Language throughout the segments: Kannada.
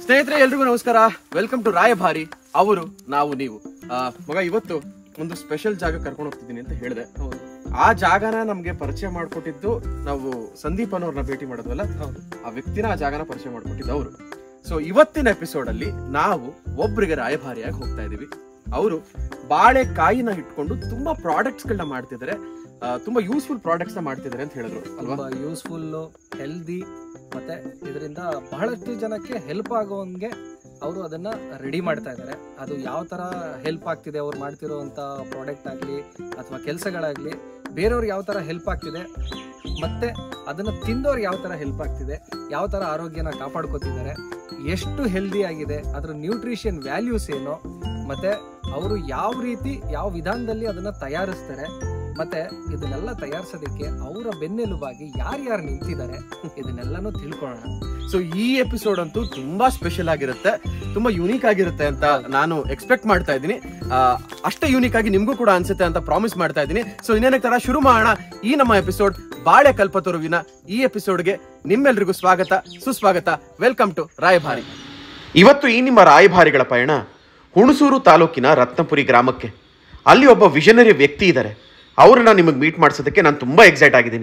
ಸ್ನೇಹಿತರೆ ಎಲ್ರಿಗೂ ನಮಸ್ಕಾರ ವೆಲ್ಕಮ್ ಟು ರಾಯಭಾರಿ ಅವರು ನಾವು ನೀವು ಆ, ಮಗ ಇವತ್ತು ಒಂದು ಸ್ಪೆಷಲ್ ಜಾಗ ಕರ್ಕೊಂಡು ಹೋಗ್ತಿದ್ದೀನಿ ಅಂತ ಹೇಳಿದೆ ಆ ಜಾಗನ ನಮ್ಗೆ ಪರಿಚಯ ಮಾಡ್ಕೊಟ್ಟಿದ್ದು ನಾವು ಸಂದೀಪ್ ಅನ್ನೋರ್ನ ಭೇಟಿ ಮಾಡಿದ್ವಲ್ಲ ಆ ವ್ಯಕ್ತಿನ ಆ ಜಾಗನ ಪರಿಚಯ ಮಾಡ್ಕೊಟ್ಟಿದ್ದು ಅವರು ಸೊ ಇವತ್ತಿನ ಎಪಿಸೋಡ್ ಅಲ್ಲಿ ನಾವು ಒಬ್ರಿಗೆ ರಾಯಭಾರಿಯಾಗಿ ಹೋಗ್ತಾ ಇದೀವಿ ಅವರು ಬಾಳೆಕಾಯಿನ ಇಟ್ಕೊಂಡು ತುಂಬಾ ಪ್ರಾಡಕ್ಟ್ಸ್ ಗಳನ್ನ ಮಾಡ್ತಿದ್ದಾರೆ ಆ, ತುಂಬಾ ಯೂಸ್ಫುಲ್ ಪ್ರಾಡಕ್ಟ್ಸ್ ನ ಮಾಡ್ತಿದ್ದಾರೆ ಅಂತ ಹೇಳಿದ್ರು ಅಲ್ವಾ ತುಂಬಾ ಯೂಸ್ಫುಲ್ ಹೆಲ್ದಿ ಮತ್ತೆ ಇದರಿಂದ ಬಹಳಷ್ಟು ಜನಕ್ಕೆ ಹೆಲ್ಪ್ ಆಗೋಂಗೆ ಅವರು ಅದನ್ನ ರೆಡಿ ಮಾಡ್ತಾ ಇದ್ದಾರೆ ಅದು ಯಾವ ತರ ಹೆಲ್ಪ್ ಆಗ್ತಿದೆ ಅವ್ರು ಮಾಡ್ತಿರೋಂಥ ಪ್ರಾಡಕ್ಟ್ ಆಗಲಿ ಅಥವಾ ಕೆಲಸಗಳಾಗ್ಲಿ ಬೇರೆಯವ್ರಿಗೆ ಯಾವ ತರ ಹೆಲ್ಪ್ ಆಗ್ತಿದೆ ಮತ್ತೆ ಅದನ್ನ ತಿಂದವ್ರಿಗೆ ಯಾವ ತರ ಹೆಲ್ಪ್ ಆಗ್ತಿದೆ ಯಾವ ತರ ಆರೋಗ್ಯನ ಕಾಪಾಡ್ಕೋತಿದ್ದಾರೆ ಎಷ್ಟು ಹೆಲ್ದಿ ಆಗಿದೆ ಅದ್ರ ನ್ಯೂಟ್ರಿಷನ್ ವ್ಯಾಲ್ಯೂಸ್ ಏನು ಮತ್ತೆ ಅವರು ಯಾವ ರೀತಿ ಯಾವ ವಿಧಾನದಲ್ಲಿ ಅದನ್ನ ತಯಾರಿಸ್ತಾರೆ ಮತ್ತೆ ಇದನ್ನೆಲ್ಲ ತಯಾರಿಸೋದಕ್ಕೆ ಅವರ ಬೆನ್ನೆಲುಬಾಗಿ ಯಾರ್ಯಾರು ನಿಂತಿದ್ದಾರೆ ಇದನ್ನೆಲ್ಲನೂ ತಿಳ್ಕೊಳ್ಳೋಣ ಸೊ ಈ ಎಪಿಸೋಡ್ ಅಂತೂ ತುಂಬಾ ಸ್ಪೆಷಲ್ ಆಗಿರುತ್ತೆ ತುಂಬಾ ಯುನೀಕ್ ಆಗಿರುತ್ತೆ ಅಂತ ನಾನು ಎಕ್ಸ್ಪೆಕ್ಟ್ ಮಾಡ್ತಾ ಇದ್ದೀನಿ ಆ, ಅಷ್ಟೇ ಯುನೀಕ್ ಆಗಿ ನಿಮ್ಗೂ ಕೂಡ ಅನ್ಸುತ್ತೆ ಅಂತ ಪ್ರಾಮಿಸ್ ಮಾಡ್ತಾ ಇದ್ದೀನಿ ಸೊ ಇನ್ನೇನಕ್ಕೆ ತರ ಶುರು ಮಾಡೋಣ ಈ ನಮ್ಮ ಎಪಿಸೋಡ್ ಬಾಳೆ ಕಲ್ಪತರುವಿನ ಈ ಎಪಿಸೋಡ್ಗೆ ನಿಮ್ಮೆಲ್ರಿಗೂ ಸ್ವಾಗತ ಸುಸ್ವಾಗತ ವೆಲ್ಕಮ್ ಟು ರಾಯಭಾರಿ ಇವತ್ತು ಈ ನಿಮ್ಮ ರಾಯಭಾರಿಗಳ ಪಯಣ ಹುಣಸೂರು ತಾಲೂಕಿನ ರತ್ನಪುರಿ ಗ್ರಾಮಕ್ಕೆ ಅಲ್ಲಿ ಒಬ್ಬ ವಿಷನರಿ ವ್ಯಕ್ತಿ ಇದ್ದಾರೆ ಅವ್ರನ್ನ ನಿಮಗೆ ಮೀಟ್ ಮಾಡಿಸೋದಕ್ಕೆ ನಾನು ತುಂಬ ಎಕ್ಸೈಟ್ ಆಗಿದ್ದೀನಿ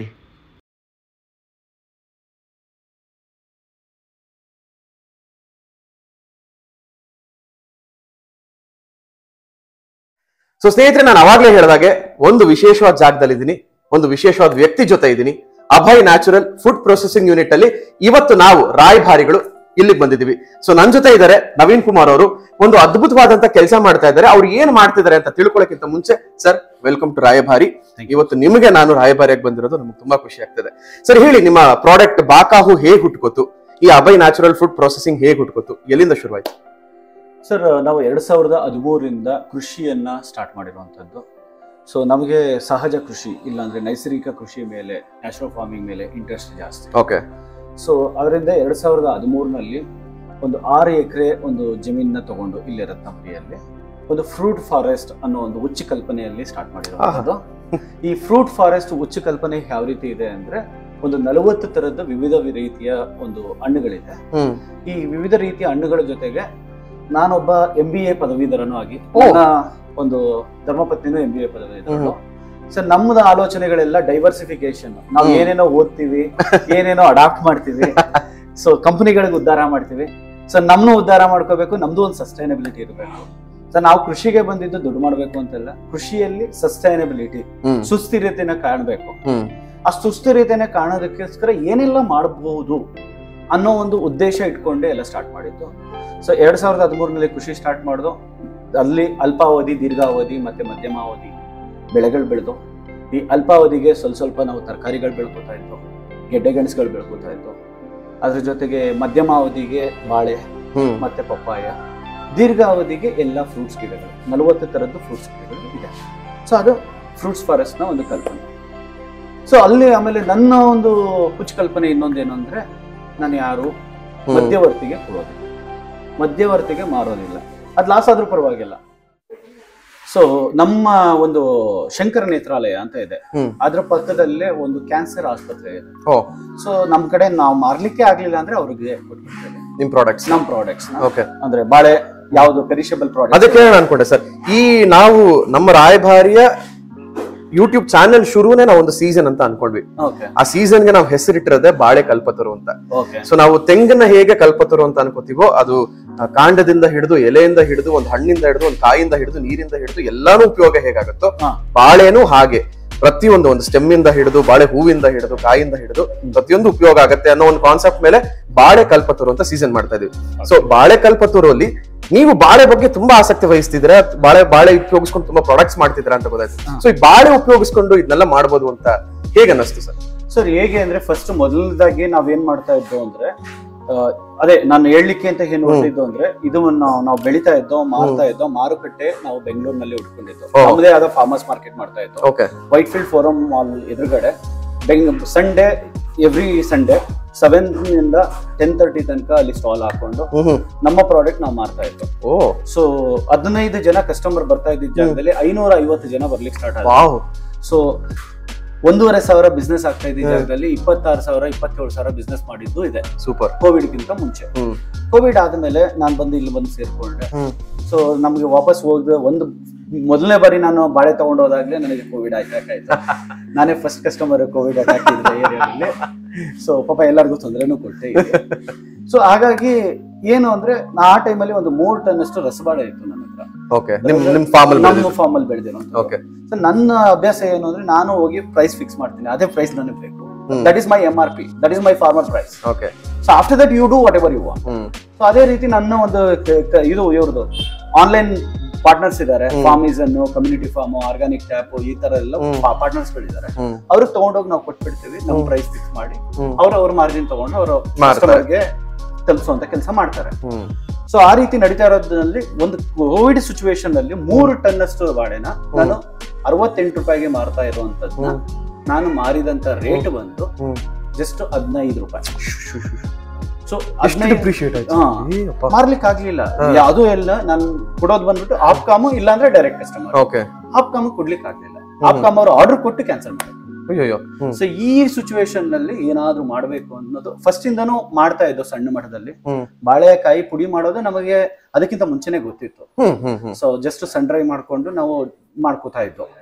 ಸೊ ಸ್ನೇಹಿತರೆ ನಾನು ಅವಾಗ್ಲೇ ಹೇಳಿದಾಗೆ ಒಂದು ವಿಶೇಷವಾದ ಜಾಗದಲ್ಲಿದ್ದೀನಿ ಒಂದು ವಿಶೇಷವಾದ ವ್ಯಕ್ತಿ ಜೊತೆ ಇದ್ದೀನಿ Abhay natural food processing unit ಅಲ್ಲಿ ಇವತ್ತು ನಾವು ರಾಯಭಾರಿಗಳು ಇಲ್ಲಿಗೆ ಬಂದಿದ್ದೀವಿ ಸೊ ನನ್ನ ಜೊತೆ ಇದ್ದಾರೆ ನವೀನ್ ಕುಮಾರ್ ಅವರು ಒಂದು ಅದ್ಭುತವಾದಂತ ಕೆಲಸ ಮಾಡ್ತಾ ಇದ್ದಾರೆ ಅವ್ರು ಏನ್ ಮಾಡ್ತಿದ್ದಾರೆ ಅಂತ ತಿಳ್ಕೊಳ್ಳೋಕ್ಕಿಂತ ಮುಂಚೆ ಸರ್ ವೆಲ್ಕಮ್ ಟು ರಾಯಭಾರಿ ಇವತ್ತು ನಿಮಗೆ ನಾನು ರಾಯಭಾರಿಯಾಗಿ ಬಂದಿರೋದು ನಮ್ಗೆ ತುಂಬಾ ಖುಷಿ ಆಗ್ತದೆ ಸರ್ ಹೇಳಿ ನಿಮ್ಮ ಪ್ರಾಡಕ್ಟ್ ಬಾಕಾಹು ಹೇಗ್ ಹುಟ್ಕೋತು ಈ ಅಭಯ್ ನ್ಯಾಚುರಲ್ ಫುಡ್ ಪ್ರೊಸೆಸಿಂಗ್ ಹೇಗ್ ಹುಟ್ಕೋತು ಎಲ್ಲಿಂದ ಶುರುವಾಯ್ತು ಸರ್ ನಾವು ಎರಡು ಸಾವಿರದ ಹದಿಮೂರರಿಂದ ಕೃಷಿಯನ್ನ ಸ್ಟಾರ್ಟ್ ಮಾಡಿರುವಂಥದ್ದು ಸೊ ನಮಗೆ ಸಹಜ ಕೃಷಿ ಇಲ್ಲಾಂದ್ರೆ ನೈಸರ್ಗಿಕ ಕೃಷಿ ಮೇಲೆ ನ್ಯಾಚುರಲ್ ಫಾರ್ಮಿಂಗ್ ಮೇಲೆ ಇಂಟ್ರೆಸ್ಟ್ ಜಾಸ್ತಿ ಓಕೆ ಸೊ ಅದರಿಂದ ಎರಡು ಸಾವಿರದ ಹದಿಮೂರಿನಲ್ಲಿ ಒಂದು ಆರು ಎಕರೆ ಒಂದು ಜಮೀನನ್ನ ತಗೊಂಡು ಇಲ್ಲಿ ರತ್ನಪುರಿಯಲ್ಲಿ ಒಂದು ಫ್ರೂಟ್ ಫಾರೆಸ್ಟ್ ಅನ್ನೋ ಒಂದು ಹುಚ್ಚು ಕಲ್ಪನೆಯಲ್ಲಿ ಸ್ಟಾರ್ಟ್ ಮಾಡಿರುವಂಥದ್ದು ಈ ಫ್ರೂಟ್ ಫಾರೆಸ್ಟ್ ಹುಚ್ಚು ಕಲ್ಪನೆ ಯಾವ ರೀತಿ ಇದೆ ಅಂದ್ರೆ ಒಂದು ನಲವತ್ತು ತರದ ವಿವಿಧ ರೀತಿಯ ಒಂದು ಹಣ್ಣುಗಳಿದೆ ಹ್ಮ್ ಈ ವಿವಿಧ ರೀತಿಯ ಹಣ್ಣುಗಳ ಜೊತೆಗೆ ನಾನೊಬ್ಬ ಎಂ ಬಿ ಎ ಪದವೀಧರನು ಆಗಿ ಓ. ನನ್ನ ಒಂದು ಧರ್ಮಪತ್ನಿನೂ ಎಂ ಬಿ ಎ ಪದವೀಧರನು ಸೊ ನಮ್ಮದ ಆಲೋಚನೆಗಳೆಲ್ಲ ಡೈವರ್ಸಿಫಿಕೇಶನ್ ನಾವು ಹ್ಮ್. ಏನೇನೋ ಓದ್ತೀವಿ ಏನೇನೋ ಅಡಾಪ್ಟ್ ಮಾಡ್ತೀವಿ ಸೊ ಕಂಪನಿಗಳಿಗೆ ಉದ್ಧಾರ ಮಾಡ್ತೀವಿ ಸೊ ನಮ್ನು ಉದ್ಧಾರ ಮಾಡ್ಕೋಬೇಕು ನಮ್ದು ಒಂದು ಸಸ್ಟೈನಬಿಲಿಟಿ ಇರಬೇಕು ಸೊ ನಾವು ಕೃಷಿಗೆ ಬಂದಿದ್ದು ದುಡ್ಡು ಮಾಡಬೇಕು ಅಂತೆಲ್ಲ ಕೃಷಿಯಲ್ಲಿ ಸಸ್ಟೈನಬಿಲಿಟಿ ಹ್ಮ್ ಸುಸ್ಥಿರತೆನ ಕಾಣಬೇಕು ಹ್ಮ್ ಆ ಸುಸ್ಥಿರತೆನ ಕಾಣೋದಕ್ಕೋಸ್ಕರ ಏನೆಲ್ಲ ಮಾಡಬಹುದು ಅನ್ನೋ ಒಂದು ಉದ್ದೇಶ ಇಟ್ಕೊಂಡೆ ಎಲ್ಲ ಸ್ಟಾರ್ಟ್ ಮಾಡಿದ್ದು ಸೊ ಎರಡ್ ಸಾವಿರದ ಹದಿಮೂರನಲ್ಲಿ ಕೃಷಿ ಸ್ಟಾರ್ಟ್ ಮಾಡಿದು ಅಲ್ಲಿ ಅಲ್ಪಾವಧಿ ದೀರ್ಘಾವಧಿ ಮತ್ತೆ ಮಧ್ಯಮಾವಧಿ ಬೆಳೆಗಳು ಬೆಳೆದು ಈ ಅಲ್ಪಾವಧಿಗೆ ಸ್ವಲ್ಪ ಸ್ವಲ್ಪ ನಾವು ತರಕಾರಿಗಳು ಬೆಳ್ಕೊತಾ ಇದ್ವು ಗೆಡ್ಡೆ ಗೆಣಸುಗಳು ಬೆಳ್ಕೊತಾ ಇದ್ವು ಅದ್ರ ಜೊತೆಗೆ ಮಧ್ಯಮಾವಧಿಗೆ ಬಾಳೆ ಹ್ಮ್ ಮತ್ತೆ ಪಪ್ಪಾಯ ದೀರ್ಘಾವಧಿಗೆ ಎಲ್ಲ ಫ್ರೂಟ್ಸ್ ಗಿಡಗಳು ನಲವತ್ತು ಥರದ್ದು ಫ್ರೂಟ್ಸ್ ಗಿಡಗಳು ಇದೆ ಸೊ ಅದು ಫ್ರೂಟ್ಸ್ ಫಾರೆಸ್ಟ್ನ ಒಂದು ಕಲ್ಪನೆ ಸೊ ಅಲ್ಲಿ ಆಮೇಲೆ ನನ್ನ ಒಂದು ಹುಚ್ಚು ಕಲ್ಪನೆ ಇನ್ನೊಂದೇನು ಅಂದ್ರೆ ನಾನು ಯಾರು ಹ್ಮ್. ಮಧ್ಯವರ್ತಿಗೆ ಕೊಡೋದಿಲ್ಲ ಮಧ್ಯವರ್ತಿಗೆ ಮಾರೋದಿಲ್ಲ ಅದು ಲಾಸ್ ಆದ್ರೂ ಪರವಾಗಿಲ್ಲ ಸೊ ನಮ್ಮ ಒಂದು ಶಂಕರ ನೇತ್ರಾಲಯ ಅಂತ ಇದೆ ಹ್ಮ್. ಅದ್ರ ಪಕ್ಕದಲ್ಲೇ ಒಂದು ಕ್ಯಾನ್ಸರ್ ಆಸ್ಪತ್ರೆ ಇದೆ ಓ ಸೊ ನಮ್ ಕಡೆ ನಾವು ಮಾರ್ಲಿಕ್ಕೆ ಆಗ್ಲಿಲ್ಲ ಅಂದ್ರೆ ಅವ್ರಿಗೆ ಕೊಟ್ಬಿಡ್ತೇವೆ ನಿಮ್ ಪ್ರಾಡಕ್ಟ್ಸ್ ನಮ್ ಪ್ರಾಡಕ್ಟ್ಸ್ ಓಕೆ ಅಂದ್ರೆ ಬಾಳೆ ಯಾವ್ದು ಪೆರಿಷಬಲ್ ಪ್ರಾಡಕ್ಟ್ ಅದಕ್ಕೆ ನಾನು ಅನ್ಕೊಂಡೆ ಸರ್ ಈ ನಾವು ನಮ್ಮ ರಾಯಭಾರಿಯ ಯೂಟ್ಯೂಬ್ ಚಾನೆಲ್ ಶುರುನೇ ನಾವು ಒಂದು ಸೀಸನ್ ಅಂತ ಅನ್ಕೊಂಡ್ವಿ ಓಕೆ ಆ ಸೀಸನ್ಗೆ ನಾವು ಹೆಸರಿಟ್ಟಿರೋದೇ ಬಾಳೆ ಕಲ್ಪತರು ಅಂತ ಓಕೆ ಸೊ ನಾವು ತೆಂಗನ್ನ ಹೇಗೆ ಕಲ್ಪತರು ಅಂತ ಅನ್ಕೋತೀವೋ ಅದು ಆ, ಕಾಂಡದಿಂದ ಹಿಡಿದು ಎಲೆಯಿಂದ ಹಿಡಿದು ಒಂದು ಹಣ್ಣಿಂದ ಹಿಡಿದು ಒಂದು ಕಾಯಿಂದ ಹಿಡಿದು ನೀರಿಂದ ಹಿಡಿದು ಎಲ್ಲಾನು ಉಪಯೋಗ ಹೇಗಾಗುತ್ತೋ ಹಾ. ಬಾಳೆನೂ ಹಾಗೆ ಪ್ರತಿಯೊಂದು ಒಂದು ಸ್ಟೆಮ್ ಇಂದ ಹಿಡಿದು ಬಾಳೆ ಹೂವಿಂದ ಹಿಡಿದು ಕಾಯಿಂದ ಹಿಡಿದು ಪ್ರತಿಯೊಂದು ಉಪಯೋಗ ಆಗತ್ತೆ ಅನ್ನೋ ಒಂದು ಕಾನ್ಸೆಪ್ಟ್ ಮೇಲೆ ಬಾಳೆ ಕಲ್ಪತರು ಅಂತ ಸೀಸನ್ ಮಾಡ್ತಾ ಇದೀವಿ ಸೊ ಬಾಳೆ ಕಲ್ಪತರು ಅಲ್ಲಿ ನೀವು ಬಾಳೆ ಬಗ್ಗೆ ತುಂಬಾ ಆಸಕ್ತಿ ವಹಿಸ್ತಿದ್ರೆ ಬಾಳೆ ಬಾಳೆ ಉಪಯೋಗಿಸ್ಕೊಂಡು ತುಂಬಾ ಪ್ರಾಡಕ್ಟ್ಸ್ ಮಾಡ್ತಿದ್ದೀರಾ ಅಂತ ಗೊತ್ತಾಯ್ತು ಹಾ. ಸೊ ಈ ಬಾಳೆ ಉಪಯೋಗಿಸ್ಕೊಂಡು ಇದನ್ನೆಲ್ಲ ಮಾಡ್ಬೋದು ಅಂತ ಹೇಗೆ ಅನ್ನಿಸ್ತು ಸರ್ ಸರ್ ಹೇಗೆ ಅಂದ್ರೆ ಫಸ್ಟ್ ಮೊದಲದಾಗಿ ನಾವೇನ್ ಮಾಡ್ತಾ ಇದ್ದೋ ಅಂದ್ರೆ ಆ, ಅದೇ ನಾನು ಹೇಳಲಿಕ್ಕೆ ಅಂತ ಏನ್ ಹೊರಟಿದ್ದು ಅಂದ್ರೆ ಇದು ನಾವು ನಾವು ಬೆಳಿತಾ ಇದ್ದೋ ಮಾರ್ತಾ ಇದ್ದೋ ಮಾರುಕಟ್ಟೆ ನಾವು ಬೆಂಗಳೂರಿನಲ್ಲಿ ಉಟ್ಕೊಂಡಿದ್ದು ಓ. ನಮ್ಮದೇ ಆದ ಫಾರ್ಮರ್ಸ್ ಮಾರ್ಕೆಟ್ ಮಾಡ್ತಾ ಇದ್ದೋ okay Whitefield Forum mall ಎದುರುಗಡೆ ಬೆಂಗ್ ಸಂಡೇ ಎವ್ರಿ ಸಂಡೇ ಸೆವೆನ್ ಇಂದ ಟೆನ್ ತರ್ಟಿ ತನಕ ಅಲ್ಲಿ ಸ್ಟಾಲ್ ಹಾಕೊಂಡು ಹ್ಮ್ ನಮ್ಮ ಪ್ರಾಡಕ್ಟ್ ನಾವು ಮಾರ್ತಾ ಇದ್ದೋ ಓ ಸೊ ಹದಿನೈದು ಜನ ಕಸ್ಟಮರ್ ಬರ್ತಾ ಇದ್ದಿದ್ದ ಜಾಗದಲ್ಲಿ ಐನೂರ ಐವತ್ತು ಜನ ಬರ್ಲಿಕ್ಕೆ ಸ್ಟಾರ್ಟ್ ಆಗಿದೆ ವಾವ್ ಸೊ ಒಂದೂವರೆ ಸಾವಿರ ಬಿಸ್ನೆಸ್ ಆಗ್ತಾ ಇದ್ದ ಜಾಗದಲ್ಲಿ ಇಪ್ಪತ್ತಾರು ಸಾವಿರ ಇಪ್ಪತ್ತೇಳು ಸಾವಿರ ಬಿಸ್ನೆಸ್ ಮಾಡಿದ್ದು ಇದೆ ಸೂಪರ್ ಕೋವಿಡ್ಗಿಂತ ಮುಂಚೆ ಹ್ಮ್ ಕೋವಿಡ್ ಆದ್ಮೇಲೆ ನಾನು ಬಂದು ಇಲ್ಲಿ ಬಂದು ಸೇರ್ಕೊಂಡೆ ಹ್ಮ್. ಸೊ ನಮ್ಗೆ ವಾಪಸ್ ಹೋಗಿದ ಒಂದು ಮೊದಲನೇ ಬಾರಿ ನಾನು ಬಾಳೆ ತಗೊಂಡು ಹೋದಾಗ್ಲೇ ನನಗೆ ಕೋವಿಡ್ ಅಟ್ಯಾಕ್ ಆಯ್ತು ನಾನೇ ಫಸ್ಟ್ ಕಸ್ಟಮರ್ ಕೋವಿಡ್ ಅಟ್ಯಾಕ್ ಇದ್ದ ಏರಿಯಾದಲ್ಲಿ ಸೊ ಪಾಪ ಎಲ್ಲರಿಗೂ ತೊಂದರೆನೂ ಕೊಟ್ಟೆ ಸೊ ಹಾಗಾಗಿ ಏನು ಅಂದ್ರೆ ಆ ಟೈಮಲ್ಲಿ ಒಂದು ಮೂರು ಟನ್ ಅಷ್ಟು ರಸಬಾಳೆ ಇತ್ತು ನನ್ನ ಹತ್ರ ಓಕೆ ನಿಮ್ ನಿಮ್ ಫಾರ್ಮ್ ಅಲ್ಲಿ ನಮ್ಮ ಫಾರ್ಮ್ ಅಲ್ಲಿ ಬೆಳೆದಿರೋ ಓಕೆ ಸೊ ನನ್ನ ಅಭ್ಯಾಸ ಏನು ಅಂದ್ರೆ ನಾನು ಹೋಗಿ ಪ್ರೈಸ್ ಫಿಕ್ಸ್ ಮಾಡ್ತೀನಿ ಅದೇ ಪ್ರೈಸ್ ನನಗೆ ಬೇಕು hmm. That is my M R P that is my farmer price okay so after that you do whatever you want hmm so ಅದೇ ರೀತಿ ನನ್ನ ಒಂದು ಕ- ಕ- ಇದು ಇವ್ರದ್ದು ಆನ್ಲೈನ್ ಪಾರ್ಟ್ನರ್ಸ್ ಇದ್ದಾರೆ Farmizen community farm organic tap ಈ ತರ ಎಲ್ಲ ಹ್ಮ್. ಪಾರ್ಟ್ನರ್ಸ್ ಗಳಿದ್ದಾರೆ ಹ್ಮ್ ಅವ್ರಿಗೆ ತಗೊಂಡೋಗಿ ನಾವು ಕೊಟ್ಬಿಡ್ತೀವಿ ನಮ್ಮ ಪ್ರೈಸ್ ಫಿಕ್ಸ್ ಮಾಡಿ ಹ್ಮ್. ಅವ್ರ ಅವ್ರ ಮಾರ್ಜಿನ್ ತಗೊಂಡು ಅವರು ಮಾಡ್ತಾರೆ. ಕಸ್ಟಮರ್ಗೆ ತಲುಪಿಸುವಂತ ಕೆಲಸ ಮಾಡ್ತಾರೆ ಹ್ಮ್ ಸೊ ಆ ರೀತಿ ನಡೀತಾ ಇರೋದ್ರಲ್ಲಿ ಒಂದು ಕೋವಿಡ್ ಸಿಚುವೇಶನ್ ಅಲ್ಲಿ ಮೂರು ಟನ್ ಅಷ್ಟು ಬಾಳೆನ ನಾನು ಅರವತ್ತೆಂಟು ರೂಪಾಯಿಗೆ ಮಾರ್ತಾ ಇರುವಂತದ್ನ ನಾನು ಮಾರಿದಂತ ರೇಟ್ ಬಂದು ಹ್ಮ್ ಜಸ್ಟ್ ಹದಿನೈದು ರೂಪಾಯಿ ಸೊ ಎಷ್ಟು ಡಿಪ್ರಿಶಿಯೇಟ್ ಆಯ್ತು ಹಾ. ಏ ಅಪ್ಪ. ಮಾರ್ಲಿಕ್ಕೆ ಆಗ್ಲಿಲ್ಲ ಯಾವುದು ಎಲ್ಲ ನಾನು ಕೊಡೋದು ಬಂದ್ಬಿಟ್ಟು ಆಪ್ಕಾಮು ಇಲ್ಲಾಂದ್ರೆ ಡೈರೆಕ್ಟ್ ಕಸ್ಟಮರ್ ಓಕೆ ಆಪ್ಕಾಮ್ ಕೊಡ್ಲಿಕ್ಕೆ ಆಗ್ಲಿಲ್ಲ ಆಪ್ಕಾಮ್ ಅವರು ಆರ್ಡರ್ ಕೊಟ್ಟು ಕ್ಯಾನ್ಸಲ್ ಮಾಡಿದ್ರು ಅಯ್ಯೋ ಹ್ಮ್ ಸೊ ಈ ಸಿಚುವೇಶನ್ ನಲ್ಲಿ ಏನಾದ್ರೂ ಮಾಡ್ಬೇಕು ಅನ್ನೋದು ಫಸ್ಟ್ ಇಂದನೂ ಮಾಡ್ತಾ ಇದ್ದೋ ಸಣ್ಣ ಮಟ್ಟದಲ್ಲಿ ಹ್ಮ್ ಬಾಳೆಕಾಯಿ ಪುಡಿ ಮಾಡೋದು ನಮಗೆ ಅದಕ್ಕಿಂತ ಮುಂಚೆನೆ ಗೊತ್ತಿತ್ತು ಹ್ಮ್ ಹ್ಮ್ ಹ್ಮ್ ಸೊ ಜಸ್ಟ್ ಸನ್ ಡ್ರೈ ಮಾಡ್ಕೊಂಡು ನಾವು ಮಾಡ್ಕೋತಾ ಇದ್ವು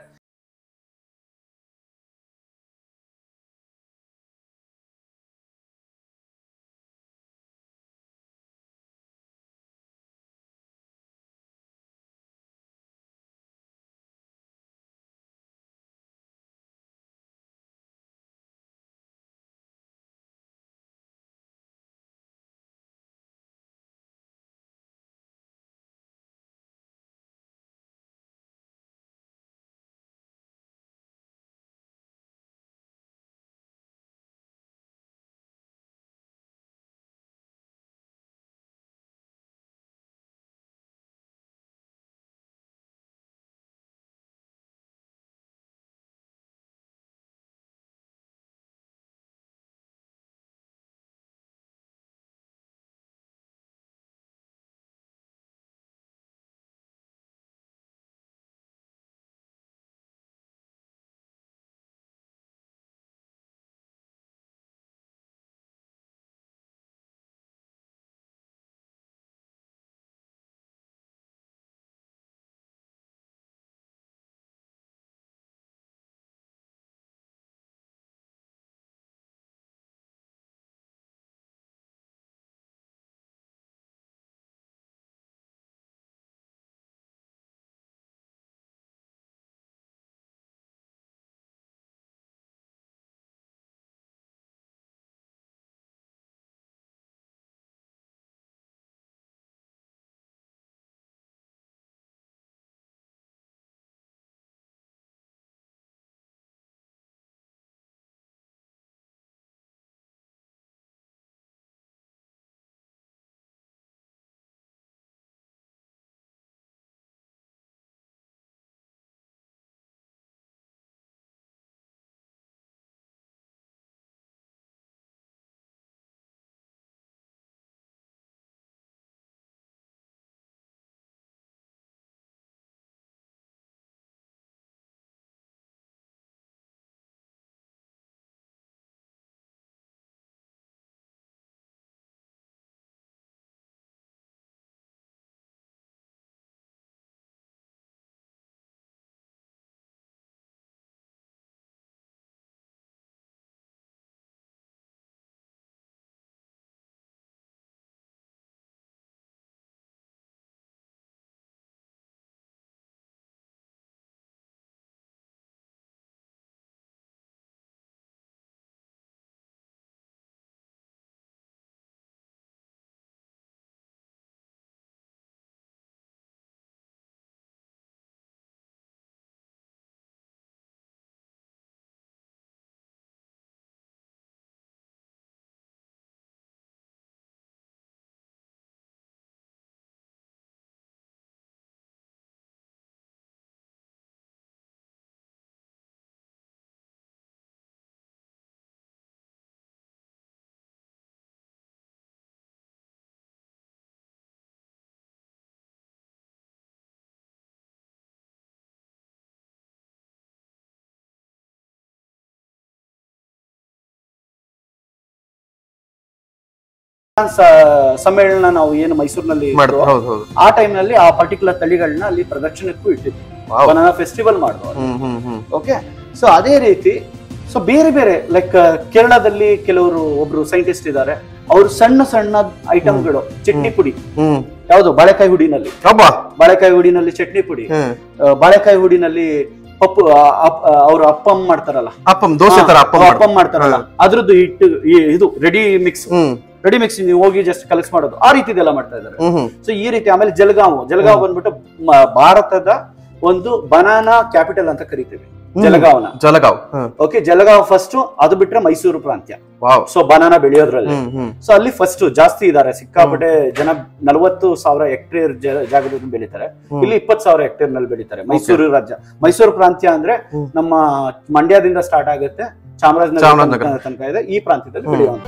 ಸ- ಸಮ್ಮೇಳನ ನಾವು ಏನು ಮೈಸೂರಿನಲ್ಲಿ ಮಾಡ್ತಾರೆ ಇತ್ತು, ಹೌದು ಹೌದು ಆ ಟೈಮ್ ನಲ್ಲಿ ಆ ಪರ್ಟಿಕ್ಯುಲರ್ ತಳಿಗಳನ್ನ ಅಲ್ಲಿ ಪ್ರದರ್ಶನಕ್ಕೂ ಇಟ್ಟಿದ್ವಿ Wow. ಬನಾನಾ ಫೆಸ್ಟಿವಲ್ ಮಾಡಿದ್ವು ಹ್ಮ್ ಹ್ಮ್ ಹ್ಮ್ ಓಕೆ ಸೊ ಅದೇ ರೀತಿ ಸೊ ಬೇರೆ ಬೇರೆ ಲೈಕ್ ಕೇರಳದಲ್ಲಿ ಕೆಲವರು ಒಬ್ರು ಸೈಂಟಿಸ್ಟ್ ಇದ್ದಾರೆ ಅವರು ಸಣ್ಣ ಸಣ್ಣ ಐಟಮ್ಗಳು ಚಟ್ನಿ ಪುಡಿ ಹ್ಮ್ ಯಾವುದು ಬಾಳೆಕಾಯಿ ಹುಡಿನಲ್ಲಿ ಒಬ್ಬ ಬಾಳೆಕಾಯಿ ಹುಡಿನಲ್ಲಿ ಚಟ್ನಿ ಪುಡಿ ಹ್ಮ್ ಆ, ಬಾಳೆಕಾಯಿ ಹುಡಿನಲ್ಲಿ ಪಪ್ಪು ಅವರು ಅಪ್ಪಂ ಮಾಡ್ತಾರಲ್ಲ ಅಪ್ಪಂ ದೋಸೆ ತರ ಅಪ್ಪಂ ಆ, ಮಾಡ್ತಾರೆ. ಅಪ್ಪಂ ಮಾಡ್ತಾರಲ್ಲ ಅದ್ರದ್ದು ಹಿಟ್ಟು ಈ- ಇದು ರೆಡಿ ಮಿಕ್ಸ್ ಹ್ಮ್ ರೆಡಿ ಮಿಕ್ಸ್ ನೀವು ಹೋಗಿ ಜಸ್ಟ್ ಕಲೆಕ್ಟ್ ಮಾಡೋದು ಆ ರೀತಿದೆಲ್ಲ ಮಾಡ್ತಾ ಇದ್ದಾರೆ ಹ್ಮ್ ಹ್ಮ್ ಸೊ ಈ ರೀತಿ ಆಮೇಲೆ ಜಲಗಾಂವ್ ಜಲಗಾಂವ್ ಬಂದ್ಬಿಟ್ಟು ಮ- ಭಾರತದ ಒಂದು ಬನಾನಾ ಕ್ಯಾಪಿಟಲ್ ಅಂತ ಕರಿತೀವಿ ಜಲಗಾಂವ್ನ Jalgaon hmm okay Jalgaon first ಅದು ಬಿಟ್ರೆ ಮೈಸೂರು ಪ್ರಾಂತ್ಯ ವಾವ್ ಸೊ ಬನಾನಾ ಬೆಳೆಯೋದ್ರಲ್ಲಿ ಹ್ಮ್ ಹ್ಮ್ ಸೊ ಅಲ್ಲಿ ಫಸ್ಟ್ ಜಾಸ್ತಿ ಇದಾರೆ ಸಿಕ್ಕಾಪಟ್ಟೆ ಜನ ನಲವತ್ತು ಸಾವಿರ ಹೆಕ್ಟೇರ್ ಜಾಗದಲ್ಲಿ ಬೆಳೀತಾರೆ ಹ್ಮ್. ಇಲ್ಲಿ ಇಪ್ಪತ್ತು ಸಾವಿರ ಹೆಕ್ಟೇರ್ ನಲ್ಲಿ ಬೆಳೀತಾರೆ ಮೈಸೂರು ರಾಜ್ಯ ಮೈಸೂರು ಪ್ರಾಂತ್ಯ ಅಂದ್ರೆ ಹ್ಮ್. ನಮ್ಮ ಮಂಡ್ಯದಿಂದ ಸ್ಟಾರ್ಟ್ ಆಗುತ್ತೆ ಚಾಮರಾಜನಗರ ಚಾಮರಾಜನಗರ. ತನಕ- ತನಕ ಇದೆ ಈ ಪ್ರಾಂತ್ಯದಲ್ಲಿ ಹ್ಮ್. ಬೆಳೆಯುವಂತ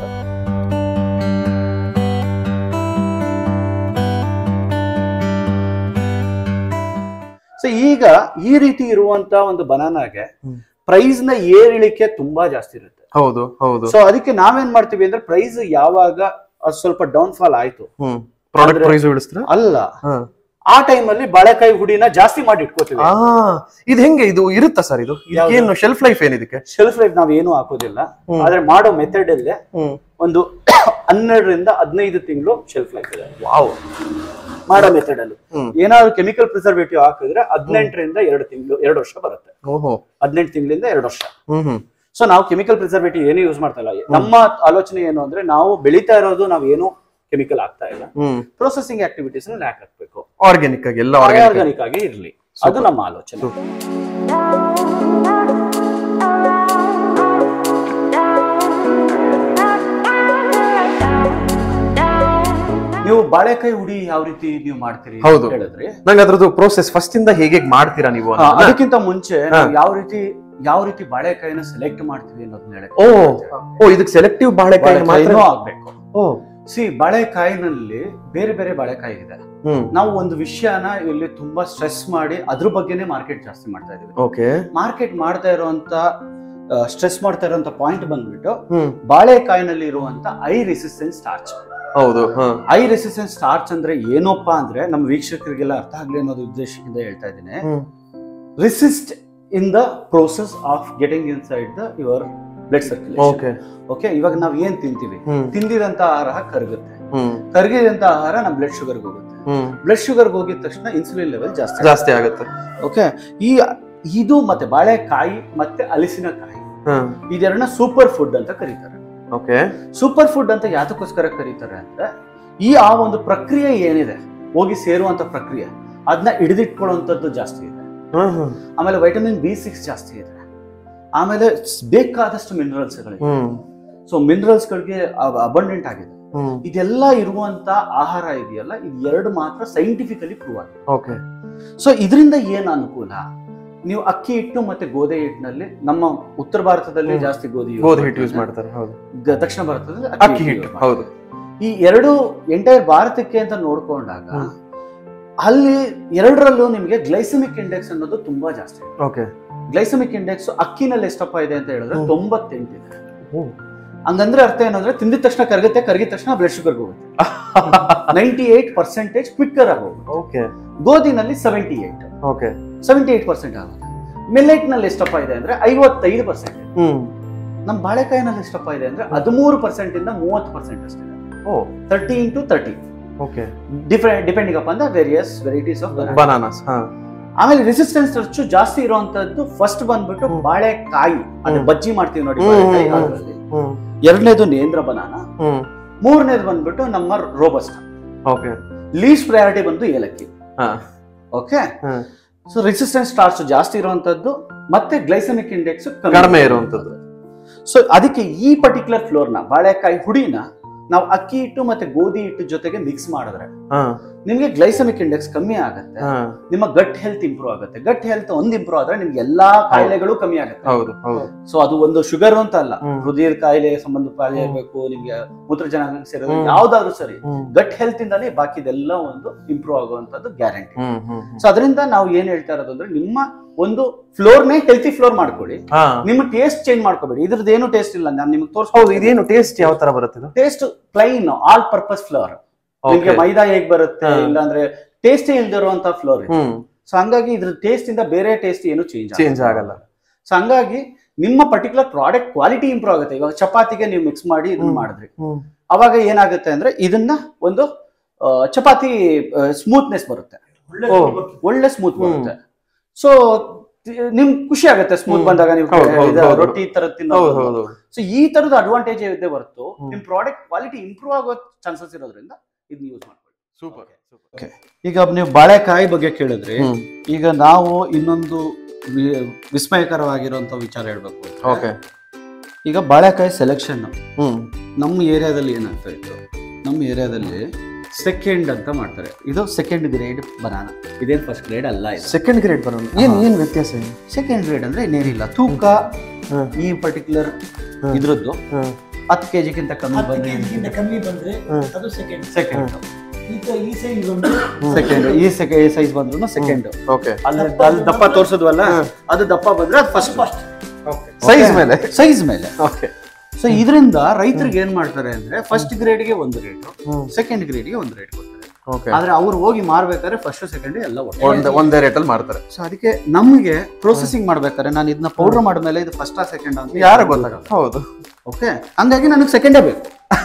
ಸೊ ಈಗ ಈ ರೀತಿ ಇರುವಂತ ಒಂದು ಬನಾನಾಗೆ ಹ್ಮ್. ಪ್ರೈಸ್ ನ ಏರಿಳಿಕೆ ತುಂಬಾ ಜಾಸ್ತಿ ಇರುತ್ತೆ ಹೌದು ಹೌದು ಸೊ ಅದಕ್ಕೆ ನಾವೇನ್ ಮಾಡ್ತೀವಿ ಅಂದ್ರೆ ಪ್ರೈಸ್ ಯಾವಾಗ ಅದು ಸ್ವಲ್ಪ ಡೌನ್ ಫಾಲ್ ಆಯ್ತು ಹ್ಮ್ ಪ್ರಾಡಕ್ಟ್ ಅಂದ್ರೆ- ಪ್ರೈಸ್ ಇಳಿಸ್ತೀರಾ ಅಲ್ಲ ಹಾ ಆ ಟೈಮ್ ಅಲ್ಲಿ ಬಾಳೆಕಾಯಿ ಹುಡಿನ ಜಾಸ್ತಿ ಮಾಡಿ ಇಟ್ಕೋತೀವಿ ಆ ಇದು ಹೆಂಗೆ ಇದು ಇರುತ್ತಾ ಸರ್ ಇದು ಯಾವ್ದು? ಏನು ಶೆಲ್ಫ್ ಲೈಫ್ ಏನಿದಕ್ಕೆ ಶೆಲ್ಫ್ ಲೈಫ್ ನಾವ್ ಏನು ಹಾಕೋದಿಲ್ಲ ಹ್ಮ್. ಆದ್ರೆ ಮಾಡೋ ಮೆಥಡ್ ಅಲ್ಲೇ ಹ್ಮ್ ಒಂದು ಹನ್ನೆರಡರಿಂದ ಹದಿನೈದು ತಿಂಗಳು ಶೆಲ್ಫ್ ಲೈಫ್ ಇದೆ ವಾವ್ ಮಾಡೋ ಮೆಥಡ್ ಅಲ್ಲಿ ಹ್ಮ್. ಏನಾದ್ರು ಕೆಮಿಕಲ್ ಪ್ರಿಸರ್ವೇಟಿವ್ ಹಾಕಿದ್ರೆ ಹದಿನೆಂಟರಿಂದ ಎರಡು ತಿಂಗಳು ಎರಡು ವರ್ಷ ಬರುತ್ತೆ ಓಹೋ ಹದಿನೆಂಟು ತಿಂಗಳಿಂದ ಎರಡು ವರ್ಷ ಹ್ಮ್ ಹ್ಮ್ ಸೊ ನಾವು ಕೆಮಿಕಲ್ ಪ್ರಿಸರ್ವೇಟಿವ್ ಏನು ಯೂಸ್ ಮಾಡ್ತಾ ಇಲ್ಲ ನಮ್ಮ ಆಲೋಚನೆ ಏನು ಅಂದ್ರೆ ನಾವು ಬೆಳೀತಾ ಇರೋದು ನಾವು ಏನು ಕೆಮಿಕಲ್ ಆಗ್ತಾ ಇಲ್ಲ ಹ್ಮ್ ಪ್ರೊಸೆಸಿಂಗ್ ಆಕ್ಟಿವಿಟೀಸ್ ಲ್ಯಾಕ್ ಹಾಕ್ಬೇಕು ಆರ್ಗ್ಯಾನಿಕ್ ಆಗಿ ಎಲ್ಲ ಆರ್ಗ್ಯಾನಿಕ್ ಆರ್ಗಾನಿಕ್ ಆಗಿ ಇರ್ಲಿ ಅದು ನಮ್ಮ ಆಲೋಚನೆ ನೀವು ಬಾಳೆಕಾಯಿ ಹುಡಿ ಯಾವ ರೀತಿ ನೀವು ಮಾಡ್ತೀರಿ ಅಂತ ಹೌದು. ಹೇಳಿದ್ರಿ ನಂಗೆ ಅದ್ರದ್ದು ಪ್ರೋಸೆಸ್ ಫಸ್ಟ್ ಇಂದ ಹೇಗೆ ಮಾಡ್ತೀರಾ ನೀವು ಹಾ, ಅನ್ನೋದನ್ನ- ಅದಕ್ಕಿಂತ ಮುಂಚೆ ನಾವು ಯಾವ ರೀತಿ ಯಾವ ರೀತಿ ಬಾಳೆಕಾಯಿನ ಸೆಲೆಕ್ಟ್ ಮಾಡ್ತೀವಿ ಅನ್ನೋದನ್ನ ಹೇಳಕ್ಕೆ ಓ ಓ ಇದಕ್ಕೆ ಸೆಲೆಕ್ಟಿವ್ ಬಾಳೆಕಾಯಿ ಬಾಳೆಕಾಯಿನೂ ಆಗ್ಬೇಕು ಓ ಸಿ ಬಾಳೆಕಾಯಿನಲ್ಲಿ ಬೇರೆ ಬೇರೆ ಬಾಳೆಕಾಯಿ ಇದೆ ಹ್ಮ್ ನಾವು ಒಂದು ವಿಷಯನ ಇಲ್ಲಿ ತುಂಬಾ ಸ್ಟ್ರೆಸ್ ಮಾಡಿ ಅದ್ರ ಬಗ್ಗೆನೇ ಮಾರ್ಕೆಟ್ ಜಾಸ್ತಿ ಮಾಡ್ತಾ ಇದೀವಿ ಓಕೆ ಮಾರ್ಕೆಟ್ ಮಾಡ್ತಾ ಇರುವಂತ ಸ್ಟ್ರೆಸ್ ಮಾಡ್ತಾ ಇರುವಂತ ಪಾಯಿಂಟ್ ಬಂದ್ಬಿಟ್ಟು ಹ್ಮ್ ಬಾಳೆಕಾಯಿನಲ್ಲಿ ಇರುವಂತ ಐ ರೆಸಿಸ್ಟೆನ್ಸ್ ಸ್ಟಾರ್ಚ್ ಹೌದು ಹಾ ಐ ರೆಸಿಸ್ಟೆನ್ಸ್ ಸ್ಟಾರ್ಚ್ ಅಂದ್ರೆ ಏನಪ್ಪಾ ಅಂದ್ರೆ ನಮ್ಮ ವೀಕ್ಷಕರಿಗೆಲ್ಲ ಅರ್ಥ ಆಗ್ಲಿ ಅನ್ನೋದು ಉದ್ದೇಶದಿಂದ ಹೇಳ್ತಾ ಇದ್ದೀನಿ ಹ್ಮ್ resist in the process of getting inside the your blood circulation okay okay ಇವಾಗ ನಾವ್ ಏನ್ ತಿಂತೀವಿ ಹ್ಮ್ ತಿಂದಿದಂತ ಆಹಾರ ಕರಗುತ್ತೆ ಹ್ಮ್ ಕರಗಿದಂತ ಆಹಾರ ನಮ್ಮ ಬ್ಲಡ್ ಶುಗರ್ಗೆ ಹೋಗುತ್ತೆ ಹ್ಮ್ ಬ್ಲಡ್ ಶುಗರ್ಗೆ ಹೋಗಿದ ತಕ್ಷಣ ಇನ್ಸುಲಿನ್ ಲೆವೆಲ್ ಜಾಸ್ತಿ ಜಾಸ್ತಿ ಆಗುತ್ತೆ ಓಕೆ ಈ ಇದು ಮತ್ತೆ ಬಾಳೆಕಾಯಿ ಮತ್ತೆ ಹಲಸಿನಕಾಯಿ ಹ್ಮ್ ಇದೆರಡನ್ನ ಸೂಪರ್ ಫುಡ್ ಅಂತ ಕರೀತಾರೆ ಓಕೆ ಸೂಪರ್ ಫುಡ್ ಅಂತ ಯಾತಕ್ಕೋಸ್ಕರ ಕರೀತಾರೆ ಅಂದ್ರೆ ಈ ಆ ಒಂದು ಪ್ರಕ್ರಿಯೆ ಏನಿದೆ ಹೋಗಿ ಸೇರುವಂತ ಪ್ರಕ್ರಿಯೆ ಅದನ್ನ ಹಿಡಿದಿಟ್ಕೊಳ್ಳುವಂಥದ್ದು ಜಾಸ್ತಿ ಇದೆ ಹ್ಮ್ ಹ್ಮ್ ಆಮೇಲೆ ವೈಟಮಿನ್ ಬಿ ಸಿಕ್ಸ್ ಜಾಸ್ತಿ ಇದೆ ಆಮೇಲೆ ಸ್- ಬೇಕಾದಷ್ಟು ಮಿನರಲ್ಸ್ಗಳಿವೆ ಹ್ಮ್ ಸೊ ಮಿನರಲ್ಸ್ಗಳಿಗೆ ಅಬಂಡೆಂಟ್ ಆಗಿದೆ ಹ್ಮ್ ಇದೆಲ್ಲ ಇರುವಂತ ಆಹಾರ ಇದೆಯಲ್ಲ ಇದು ಎರಡು ಮಾತ್ರ ಸೈಂಟಿಫಿಕಲಿ ಪ್ರೂವ್ ಆಗಿದೆ ಓಕೆ ಸೊ ಇದರಿಂದ ಏನ್ ಅನುಕೂಲ ನೀವು ಅಕ್ಕಿ ಹಿಟ್ಟು ಮತ್ತೆ ಗೋಧಿ ಹಿಟ್ಟಿನಲ್ಲಿ ನಮ್ಮ ಉತ್ತರ ಭಾರತದಲ್ಲಿ ಹ್ಮ್. ಜಾಸ್ತಿ ಗೋಧಿ use ಗೋಧಿ ಹಿಟ್ಟು ಯೂಸ್ ಮಾಡ್ತಾರೆ. ಮಾಡ್ತಾರೆ ಹೌದು ಗ- ದಕ್ಷಿಣ ಭಾರತದಲ್ಲಿ ಅಕ್ಕಿ use ಹಿಟ್ಟು ಮಾಡ್ತಾರೆ. ಹೌದು ಈ ಎರಡು ಎಂಟೈರ್ ಭಾರತಕ್ಕೆ ಅಂತ ನೋಡ್ಕೊಂಡಾಗ ಹ್ಮ್. ಅಲ್ಲಿ ಎರಡರಲ್ಲೂ ನಿಮಗೆ ಗ್ಲೈಸಮಿಕ್ ಇಂಡೆಕ್ಸ್ ಅನ್ನೋದು ತುಂಬಾ ಜಾಸ್ತಿ ಇದೆ ಓಕೆ ಗ್ಲೈಸಮಿಕ್ ಇಂಡೆಕ್ಸ್ ಅಕ್ಕಿನಲ್ಲಿ ಎಷ್ಟಪ್ಪ ಇದೆ ಅಂತ ಹೇಳಿದ್ರೆ ಹ್ಮ್. ತೊಂಬತ್ತೆಂಟಿದೆ ಹಂಗಂದ್ರೆ ಅರ್ಥ ಏನಂದ್ರೆ ತಿಂದಿದ ತಕ್ಷಣ ಕರಗುತ್ತೆ ಕರಗಿದ ತಕ್ಷಣ ಬ್ಲಡ್ ಶುಗರ್ ಹೋಗುತ್ತೆ ನೈಂಟಿ ಏಟ್ ಪರ್ಸೆಂಟೇಜ್ ಕ್ವಿಕ್ಕರ್ ಆಗೋಗುತ್ತೆ ಓಕೆ ಗೋಧಿನಲ್ಲಿ seventy eight okay seventy eight percent ಆಗುತ್ತೆ ಮಿಲ್ಲೆಟ್ ನಲ್ಲಿ ಎಷ್ಟಪ್ಪ ಇದೆ ಅಂದ್ರೆ ಐವತ್ತೈದು ಪರ್ಸೆಂಟ್ ಹ್ಮ್ ನಮ್ಮ ಬಾಳೆಕಾಯಿನಲ್ಲಿ ಎಷ್ಟಪ್ಪ ಇದೆ ಅಂದ್ರೆ ಹದಿಮೂರು ಪರ್ಸೆಂಟ್ ಇಂದ ಮೂವತ್ತು ಪರ್ಸೆಂಟ್ ಅಷ್ಟೇ ಓ thirty into thirty okay different depending upon the various varieties of bananas ಹಾ ಆಮೇಲೆ ರೆಸಿಸ್ಟೆನ್ಸ್ ಖರ್ಚು ಜಾಸ್ತಿ ಇರುವಂತದ್ದು ಫಸ್ಟ್ ಬಂದ್ಬಿಟ್ಟು ಹ್ಮ್. ಬಾಳೆಕಾಯಿ ಅದು ಹ್ಮ್. ಬಜ್ಜಿ ಮಾಡ್ತೀವಿ ನೋಡಿ ಹ್ಮ್, ಬಾಳೆಕಾಯಿ ಹ್ಮ್, ಹ್ಮ್. ಅದ್ರಲ್ಲಿ. ಹ್ಮ್ ಎರಡನೇದು ನೇಂದ್ರ ಬನಾನ ಹ್ಮ್ ಮೂರನೇದು ಬಂದ್ಬಿಟ್ಟು ನಮ್ಮ ರೋಬಸ್ಟ್ ಓಕೆ ಲೀಸ್ಟ್ ಪ್ರಯಾರಿಟಿ ಬಂದು ಏಲಕ್ಕಿ ಹಾ ಓಕೆ ಹ್ಮ್. ಸೊ ರೆಸಿಸ್ಟೆನ್ಸ್ ಸ್ಟಾರ್ಚ್ ಜಾಸ್ತಿ ಇರುವಂತದ್ದು ಮತ್ತೆ ಗ್ಲೈಸಮಿಕ್ ಇಂಡೆಕ್ಸ್ ಕಡಿಮೆ ಇರುವಂತದ್ದು ಸೊ ಅದಕ್ಕೆ ಈ ಪರ್ಟಿಕ್ಯುಲರ್ ಫ್ಲೋರ್ನ ಬಾಳೆಕಾಯಿ ಹುಡಿನ ನಾವು ಅಕ್ಕಿ ಹಿಟ್ಟು ಮತ್ತೆ ಗೋಧಿ ಹಿಟ್ಟು ಜೊತೆಗೆ ಮಿಕ್ಸ್ ಮಾಡಿದ್ರೆ ಹಾ ನಿಮಗೆ ಗ್ಲೈಸಮಿಕ್ ಇಂಡೆಕ್ಸ್ ಕಮ್ಮಿ ಆಗುತ್ತೆ ಹಾ ನಿಮ್ಮ ಗಟ್ ಹೆಲ್ತ್ ಇಂಪ್ರೂವ್ ಆಗುತ್ತೆ ಗಟ್ ಹೆಲ್ತ್ ಒಂದ್ ಇಂಪ್ರೂವ್ ಆದ್ರೆ ನಿಮ್ಗೆ ಎಲ್ಲಾ ಕಾಯಿಲೆಗಳು ಕಮ್ಮಿ ಆಗುತ್ತೆ ಹೌದು ಹೌದು ಸೊ ಅದು ಒಂದು ಶುಗರ್ ಅಂತ ಅಲ್ಲ ಹ್ಮ್. ಹೃದಯದ ಕಾಯಿಲೆ ಸಂಬಂಧ ಕಾಯಿಲೆ ಹ್ಮ್. ಇರಬೇಕು ನಿಮ್ಗೆ ಮೂತ್ರಜನಕ ಸೇರೋದು ಹ್ಮ್. ಯಾವ್ದಾದ್ರು ಸರಿ ಹ್ಮ್ ಗಟ್ ಹೆಲ್ತ್ ಇಂದಾನೇ ಬಾಕಿದೆಲ್ಲ ಒಂದು ಇಂಪ್ರೂವ್ ಆಗುವಂತದ್ದು ಗ್ಯಾರಂಟಿ ಹ್ಮ್ ಹ್ಮ್ ಸೊ ಅದರಿಂದ ನಾವು ಏನ್ ಹೇಳ್ತಾ ಇರೋದು ಅಂದ್ರೆ ನಿಮ್ಮ ಒಂದು ಫ್ಲೋರ್ನೇ ಹೆಲ್ತಿ ಫ್ಲೋರ್ ಮಾಡ್ಕೊಳ್ಳಿ ಹಾ ನಿಮ್ಮ ಟೇಸ್ಟ್ ಚೇಂಜ್ ಮಾಡ್ಕೋಬೇಡಿ ಇದ್ರದ್ದು ಏನು ಟೇಸ್ಟ್ ಇಲ್ಲ ನಾನು ನಿಮ್ಗೆ ತೋರಿಸ್ ಹೌದು ಇದೇನು ಟೇಸ್ಟ್ ಯಾವ ತರ ಬರುತ್ತೆ ಇದು taste plain all purpose flour ನಿಮ್ಗೆ Okay. ಮೈದಾ ಹೇಗ್ ಬರುತ್ತೆ ಹಾ. ಇಲ್ಲಾಂದ್ರೆ ಟೇಸ್ಟ್ ಇಲ್ದಿರುವಂತ ಫ್ಲೋರ್ ಹ್ಮ್ ಸೊ ಹಂಗಾಗಿ ಇದ್ರ ಟೇಸ್ಟ್ ಇಂದ ಬೇರೆ ಟೇಸ್ಟ್ ಏನು ಚೇಂಜ್ ಚೇಂಜ್ ಆಗಲ್ಲ ಸೊ ಹಂಗಾಗಿ ನಿಮ್ಮ ಪರ್ಟಿಕ್ಯುಲರ್ ಪ್ರಾಡಕ್ಟ್ ಕ್ವಾಲಿಟಿ ಇಂಪ್ರೂವ್ ಆಗುತ್ತೆ ಇವಾಗ ಚಪಾತಿಗೆ ನೀವು ಮಿಕ್ಸ್ ಮಾಡಿ ಇದನ್ನ ಹ್ಮ್. ಮಾಡಿದ್ರಿ ಹ್ಮ್ ಅವಾಗ ಏನಾಗುತ್ತೆ ಅಂದ್ರೆ ಇದನ್ನ ಒಂದು ಆ, ಚಪಾತಿ ಸ್ಮೂತ್ನೆಸ್ ಬರುತ್ತೆ ಓ. ಒಳ್ಳೆ ಸ್ಮೂತ್ ಹ್ಮ್. ಬರುತ್ತೆ ಸೊ ನಿಮ್ ಖುಷಿ ಆಗುತ್ತೆ ಸ್ಮೂತ್ ಹ್ಮ್. ಬಂದಾಗ ನೀವು ಹೌದು, ಹೌದು, ಇದು ಹೌದು. ರೊಟ್ಟಿ ತರ ಹೌದು ತಿನ್ನೋದು ಹೌದು ಸೊ ಈ ತರದ ಅಡ್ವಾಂಟೇಜ್ ಇದೆ ಹೊರತು ಹ್ಮ್. ನಿಮ್ ಪ್ರಾಡಕ್ಟ್ ಕ್ವಾಲಿಟಿ ಇಂಪ್ರೂವ್ ಆಗೋ ಚಾನ್ಸಸ್ ಇರೋದ್ರಿಂದ ಇದನ್ನ ಯೂಸ್ ಮಾಡ್ಕೊಳ್ಳಿ ಸೂಪರ್ ಈಗ ನೀವು ಬಾಳೆಕಾಯಿ ಬಗ್ಗೆ ಕೇಳಿದ್ರಿ ಹ್ಮ್ ಈಗ ನಾವು ಇನ್ನೊಂದು ವಿ- ವಿಸ್ಮಯಕರವಾಗಿರುವಂತ ವಿಚಾರ ಹೇಳ್ಬೇಕು ಅಂದ್ರೆ, ಓಕೆ ಈಗ ಬಾಳೆಕಾಯಿ ಸೆಲೆಕ್ಷನ್ ಹ್ಮ್ ನಮ್ಮ ಏರಿಯಾದಲ್ಲಿ ಏನಾಗ್ತಾ ಇತ್ತು ನಮ್ಮ ಏರಿಯಾದಲ್ಲಿ ಸೆಕೆಂಡ್ ಅಂತ ಮಾಡ್ತಾರೆ ಇದು ಸೆಕೆಂಡ್ ಗ್ರೇಡ್ ಬನಾನ ಇದೇನು ಫಸ್ಟ್ ಗ್ರೇಡ್ ಅಲ್ಲ ಇದು ಸೆಕೆಂಡ್ ಗ್ರೇಡ್ ಬರೋಣ ಏನ್ ಏನ್ ವ್ಯತ್ಯಾಸ ಏನು ಸೆಕೆಂಡ್ ಗ್ರೇಡ್ ಅಂದ್ರೆ ಇನ್ನೇನಿಲ್ಲ ತೂಕ ಹ್ಮ್. ಈ ಪರ್ಟಿಕ್ಯುಲರ್ ಹ್ಮ್. ಇದ್ರದ್ದು ಹ್ಮ್ ಹತ್ತು ಕೆ ಜಿಗಿಂತ ಕಮ್ಮಿ ಹತ್ತು ಬಂದ್ರೆ ಕೆಜಿಗಿಂತ ಕಮ್ಮಿ ಬಂದ್ರೆ ಹ್ಮ್. ಅದು ಸೆಕೆಂಡ್ ಸೆಕೆಂಡ್ ಈಗ ಈ ಸೈಜ್ ಬಂದು ಸೆಕೆಂಡ್ ಈ ಸೆಕೆಂಡ್ ಸೈಜ್ ಬಂದ್ರು ಸೆಕೆಂಡ್ ಓಕೆ ಅಲ್ಲಿ ಅಲ್ಲಿ ದಪ್ಪ ತೋರ್ಸೋದ್ವಲ್ಲ ಅದು ದಪ್ಪ ಬಂದ್ರೆ ಅದು ಫಸ್ಟ್ ಫಸ್ಟ್ ಸೈಜ್ ಮೇಲೆ ಸೈಜ್ ಮೇಲೆ ಓಕೆ ಸೊ ಇದರಿಂದ ರೈತರಿಗೆ ಏನ್ ಮಾಡ್ತಾರೆ ಅಂದ್ರೆ ಫಸ್ಟ್ ಗ್ರೇಡ್ಗೆ ಒಂದು ರೇಟ್ ಹ್ಮ್ ಸೆಕೆಂಡ್ ಗ್ರೇಡ್ಗೆ ಒಂದು ರೇಟ್ ಕೊಡ್ತಾರೆ ಓಕೆ ಆದ್ರೆ ಅವ್ರು ಹೋಗಿ ಮಾರ್ಬೇಕಾದ್ರೆ ಫಸ್ಟ್ ಸೆಕೆಂಡ್ ಎಲ್ಲ ಒಟ್ಟು ಒಂದ್ ಒಂದೇ ರೇಟ್ ಅಲ್ಲಿ ಮಾಡ್ತಾರೆ ಸೊ ಅದಕ್ಕೆ ನಮಗೆ ಪ್ರೊಸೆಸಿಂಗ್ ಮಾಡ್ಬೇಕಾದ್ರೆ ನಾನು ಇದನ್ನ ಪೌಡರ್ ಮಾಡಿದ್ಮೇಲೆ ಇದು ಫಸ್ಟ್ ಸೆಕೆಂಡ್ ಅಂತ ಯಾರು ಗೊತ್ತಾಗಲ್ಲ ಹೌದು ಓಕೆ ಹಂಗಾಗಿ ನನಗೆ ಸೆಕೆಂಡೇ ಬೇಕು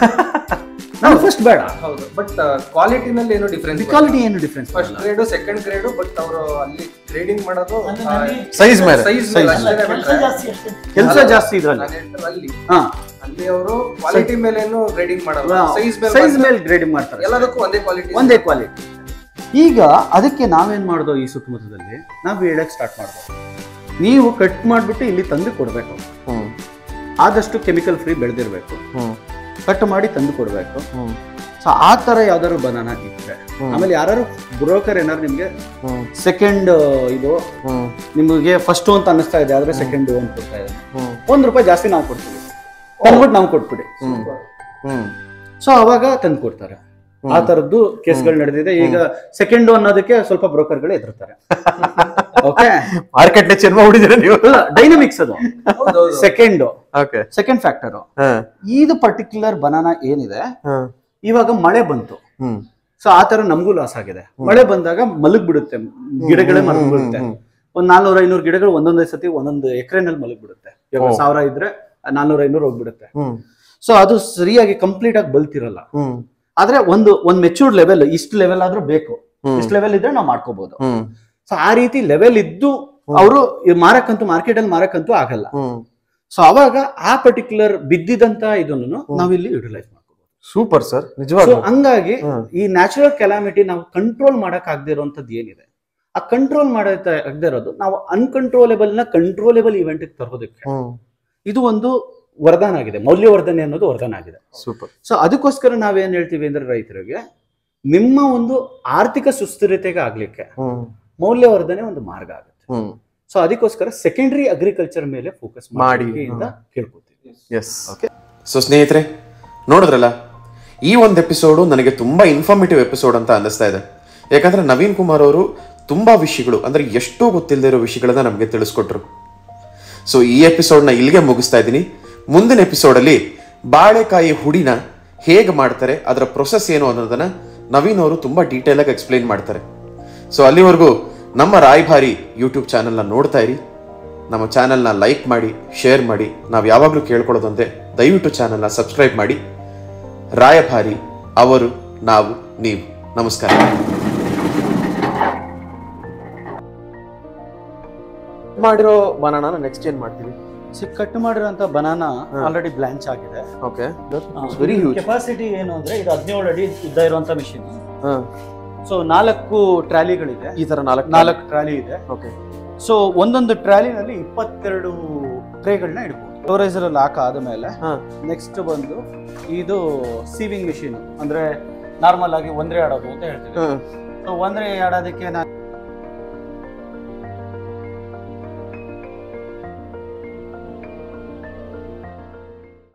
ನನಗೆ ಫಸ್ಟ್ ಬೇಡ ಹೌದು ಬಟ್ ಕ್ವಾಲಿಟಿನಲ್ಲಿ ಏನು ಡಿಫ್ರೆನ್ಸ್ ಕ್ವಾಲಿಟಿ ಏನು difference first grade second grade but ಅವರು ಅಲ್ಲಿ ಗ್ರೇಡಿಂಗ್ ಮಾಡೋದು ಸೈಜ್ ಮೇಲೆ ಸೈಜ್ Size ಅಷ್ಟೇ ಕೆಲಸ ಬಿಟ್ರೆ ಜಾಸ್ತಿ ಅಷ್ಟೇ ಕೆಲಸ ಜಾಸ್ತಿ ಇದ್ರಲ್ಲಿ ನಾನು ಹೇಳ್ತಾರೆ ಅಲ್ಲಿ ಹಾ ಅಲ್ಲಿ ಅವರು ಕ್ವಾಲಿಟಿ ಮೇಲೆ ಏನು ಗ್ರೇಡಿಂಗ್ ಮಾಡಲ್ಲ ಸೈಜ್ ಮೇಲೆ ಸೈಜ್ ಮಾತ್ರ ಮೇಲೆ ಗ್ರೇಡಿಂಗ್ ಮಾಡ್ತಾರೆ ಎಲ್ಲದಕ್ಕೂ ಒಂದೇ ಕ್ವಾಲಿಟಿ ಒಂದೇ ಕ್ವಾಲಿಟಿ ಈಗ ಅದಕ್ಕೆ ನಾವೇನ್ ಮಾಡ್ದೋ ಈ ಸುತ್ತಮುತ್ತದಲ್ಲಿ ನಾವು ಹೇಳಕ್ ಸ್ಟಾರ್ಟ್ ಮಾಡ್ದೋ ನೀವು ಕಟ್ ಮಾಡ್ಬಿಟ್ಟು ಇಲ್ಲಿ ತಂದು ಕೊಡ್ಬೇಕು ಹ್ಮ್ ಆದಷ್ಟು ಕೆಮಿಕಲ್ ಫ್ರೀ ಬೆಳೆದಿರ್ಬೇಕು ಹ್ಮ್ ಕಟ್ ಮಾಡಿ ತಂದು ಕೊಡ್ಬೇಕು ಹ್ಮ್ ಸೊ ಆ ತರ ಯಾವ್ದಾದ್ರು ಬನಾನ ಇದ್ರೆ ಹ್ಮ್. ಆಮೇಲೆ ಯಾರು ಬ್ರೋಕರ್ ಏನಾದ್ರು ನಿಮ್ಗೆ ಹ್ಮ್ ಸೆಕೆಂಡ್ ಇದು ಹ್ಮ್ ನಿಮಗೆ ಫಸ್ಟ್ ಅಂತ ಅನಿಸ್ತಾ ಇದೆ ಆದ್ರೆ ಸೆಕೆಂಡ್ ಅಂತ ಕೊಡ್ತಾ ಇದೆ ಹ್ಮ್ ಒಂದ್ ರೂಪಾಯಿ ಜಾಸ್ತಿ ನಾವು ಕೊಡ್ತೀವಿ ತಂದ್ಬಿಟ್ಟು ನಾವು ಕೊಟ್ಬಿಡಿ ಹ್ಮ್ ಹ್ಮ್ ಸೊ ಅವಾಗ ತಂದು ಕೊಡ್ತಾರೆ ಆ ತರದ್ದು ಕೇಸ್ಗಳು ನಡೆದಿದೆ ಈಗ ಸೆಕೆಂಡ್ ಅನ್ನೋದಕ್ಕೆ ಸ್ವಲ್ಪ ಬ್ರೋಕರ್ಗಳು ಎದುರ್ತಾರೆ ಓಕೆ ಮಾರ್ಕೆಟ್ ನ ಚೆನ್ನ ಹೊಡಿದಿರ ನೀವು ಡೈನಮಿಕ್ಸ್ ಅದು ಸೆಕೆಂಡ್ ಓಕೆ ಸೆಕೆಂಡ್ ಫ್ಯಾಕ್ಟರ್ ಹಾ ಇದು ಪರ್ಟಿಕ್ಯುಲರ್ ಬನಾನಾ ಏನಿದೆ ಹಾ ಇವಾಗ ಮಳೆ ಬಂತು ಹ್ಮ್ ಸೊ ಆ ತರ ನಮಗೂ ಲಾಸ್ ಆಗಿದೆ ಮಳೆ ಬಂದಾಗ ಮಲಗ್ ಬಿಡುತ್ತೆ ಗಿಡಗಳೇ ಮಲಗ್ ಬಿಡುತ್ತೆ ಹ್ಮ್. ಒಂದ್ ನಾಲ್ನೂರ ಐನೂರು ಗಿಡಗಳು ಒಂದೊಂದೇ ಸತಿ ಒಂದೊಂದು ಎಕರೆನಲ್ಲಿ ಮಲಗ್ ಬಿಡುತ್ತೆ ಇವಾಗ ಓ. ಸಾವಿರ ಇದ್ರೆ ನಾಲ್ನೂರ ಐನೂರು ಹೋಗ್ಬಿಡುತ್ತೆ ಹ್ಮ್ ಸೊ ಅದು ಸರಿಯಾಗಿ ಕಂಪ್ಲೀಟ್ ಆಗಿ ಬಲ್ತಿರಲ್ಲ ಹ್ಮ್ ಆದ್ರೆ ಒಂದು ಒಂದ್ ಮೆಚೂರ್ಡ್ ಲೆವೆಲ್ ಇಷ್ಟು ಲೆವೆಲ್ ಆದ್ರೂ ಬೇಕು ಹ್ಮ್. ಇಷ್ಟು ಲೆವೆಲ್ ಇದ್ರೆ ನಾವು ಮಾಡ್ಕೋಬಹುದು ಹ್ಮ್ ಸೊ ಆ ರೀತಿ ಲೆವೆಲ್ ಇದ್ದು ಅವರು ಮಾರಕ್ಕಂತೂ ಮಾರ್ಕೆಟ್ ಅಲ್ಲಿ ಮಾರಕ್ಕಂತೂ ಆಗಲ್ಲ ಹ್ಮ್ ಸೊ ಅವಾಗ ಆ ಪರ್ಟಿಕ್ಯುಲರ್ ಬಿದ್ದಿದಂತ ಇದನ್ನು ನಾವಿಲ್ಲಿ ಯುಟಿಲೈಸ್ ಮಾಡ್ಕೋಬಹುದು ಸೂಪರ್ ಸರ್ ಸೊ ನಿಜವಾಗ್ಲೂ ಹಂಗಾಗಿ ಹ್ಮ್. ಈ ನ್ಯಾಚುರಲ್ ಕೆಲಾಮಿಟಿ ನಾವು ಕಂಟ್ರೋಲ್ ಮಾಡಕ್ ಆಗದೆ ಇರುವಂತದ್ದು ಏನಿದೆ ಆ ಕಂಟ್ರೋಲ್ ಮಾಡಕ್ ಆಗದೆ ಇರೋದು ನಾವು ಅನ್ಕಂಟ್ರೋಲೇಬಲ್ ನ ಕಂಟ್ರೋಲೇಬಲ್ ಇವೆಂಟ್ ತರೋದಕ್ಕೆ ಹ್ಮ್ ಇದು ಒಂದು ವರದಾನ ಆಗಿದೆ ಮೌಲ್ಯವರ್ಧನೆ ಅನ್ನೋದು ವರದಾನ ಆಗಿದೆ ಸೂಪರ್ ಸೊ ಅದಕ್ಕೋಸ್ಕರ ನಾವೇನ್ ಹೇಳ್ತೀವಿ ಅಂದ್ರೆ ರೈತರಿಗೆ ನಿಮ್ಮ ಒಂದು ಆರ್ಥಿಕ ಸುಸ್ಥಿರತೆಗೆ ಆಗ್ಲಿಕ್ಕೆ ಹ್ಮ್ ಮೌಲ್ಯವರ್ಧನೆ ಒಂದು ಮಾರ್ಗ ಆಗುತ್ತೆ ಹ್ಮ್ ಸೊ ಅದಕ್ಕೋಸ್ಕರ ಸೆಕೆಂಡರಿ ಅಗ್ರಿಕಲ್ಚರ್ ಮೇಲೆ ಫೋಕಸ್ ಮಾಡಿ. ಮಾಡಿ ಅಂತ ಕೇಳ್ಕೊತೀವಿ ಎಸ್ ಸೊ ಸ್ನೇಹಿತರೆ ನೋಡಿದ್ರಲ್ಲ ಈ ಒಂದು ಎಪಿಸೋಡು ನನಗೆ ತುಂಬ ಇನ್ಫಾರ್ಮೇಟಿವ್ ಎಪಿಸೋಡ್ ಅಂತ ಅನ್ನಿಸ್ತಾ ಇದೆ ಯಾಕಂದರೆ ನವೀನ್ ಕುಮಾರ್ ಅವರು ತುಂಬ ವಿಷಯಗಳು ಅಂದರೆ ಎಷ್ಟೋ ಗೊತ್ತಿಲ್ಲದೆ ಇರೋ ವಿಷಯಗಳನ್ನ ನಮಗೆ ತಿಳಿಸ್ಕೊಟ್ರು ಸೊ ಈ ಎಪಿಸೋಡ್ನ ಇಲ್ಲಿಗೆ ಮುಗಿಸ್ತಾ ಇದ್ದೀನಿ ಮುಂದಿನ ಎಪಿಸೋಡಲ್ಲಿ ಬಾಳೆಕಾಯಿ ಹುಡಿನ ಹೇಗೆ ಮಾಡ್ತಾರೆ ಅದರ ಪ್ರೊಸೆಸ್ ಏನು ಅನ್ನೋದನ್ನ ನವೀನ್ ಅವರು ತುಂಬ ಡೀಟೇಲಾಗಿ ಎಕ್ಸ್ಪ್ಲೈನ್ ಮಾಡ್ತಾರೆ ಸೊ ಅಲ್ಲಿವರೆಗೂ ನಮ್ಮ ರಾಯಭಾರಿ ಯೂಟ್ಯೂಬ್ ಚಾನಲ್ನ ನೋಡ್ತಾ ಇರಿ ನಮ್ಮ ಚಾನಲ್ನ ಲೈಕ್ ಮಾಡಿ ಶೇರ್ ಮಾಡಿ ನಾವು ಯಾವಾಗಲೂ ಕೇಳ್ಕೊಳ್ಳೋದಂತೆ ದಯವಿಟ್ಟು ಚಾನಲ್ನ ಸಬ್ಸ್ಕ್ರೈಬ್ ಮಾಡಿ ರಾಯಭಾರಿ ಅವರು ನಾವು ನೀವು ನಮಸ್ಕಾರ ಮಾಡಿರೋ ಬನಾನ ನೆಕ್ಸ್ಟ್ ಏನ್ ಮಾಡ್ತೀವಿ ಸಿ ಕಟ್ ಮಾಡಿರೋಂಥ ಬನಾನಾ ಹಾ. ಆಲ್ರೆಡಿ ಬ್ಲಾಂಚ್ ಆಗಿದೆ ಓಕೆ ವೆರಿ ಹ್ಯೂಜ್ ಕೆಪಾಸಿಟಿ ಏನು ಅಂದ್ರೆ ಇದು ಹದಿನೇಳು ಅಡಿ ಉದ್ದ ಇರುವಂತ ಮಿಷಿನ್ ಹಾ ಸೊ ನಾಲ್ಕು ಟ್ರಾಲಿಗಳಿದೆ ಈ ತರ ನಾಲ್ಕು ನಾಲ್ಕು ಟ್ರಾಲಿ ಇದೆ ಓಕೆ ಸೊ ಒಂದೊಂದು ಟ್ರಾಲಿನಲ್ಲಿ ಇಪ್ಪತ್ತೆರಡು ಟ್ರೇಗಳನ್ನ ಇಡ್ಬೋದು ಸ್ಟೋರೇಜರ್ ಅಲ್ಲಿ ಹಾಕಾದ ಮೇಲೆ ಹಾ ನೆಕ್ಸ್ಟ್ ಬಂದು ಇದು ಸೀವಿಂಗ್ ಮಿಷಿನ್ ಅಂದ್ರೆ ನಾರ್ಮಲ್ ಆಗಿ ಒಂದ್ರೆ ಆಡೋದು ಅಂತ ಹೇಳ್ತೀವಿ ಹ್ಮ್ ಸೊ ಒಂದ್ರೆ ಆಡೋದಕ್ಕೆ ನಾನು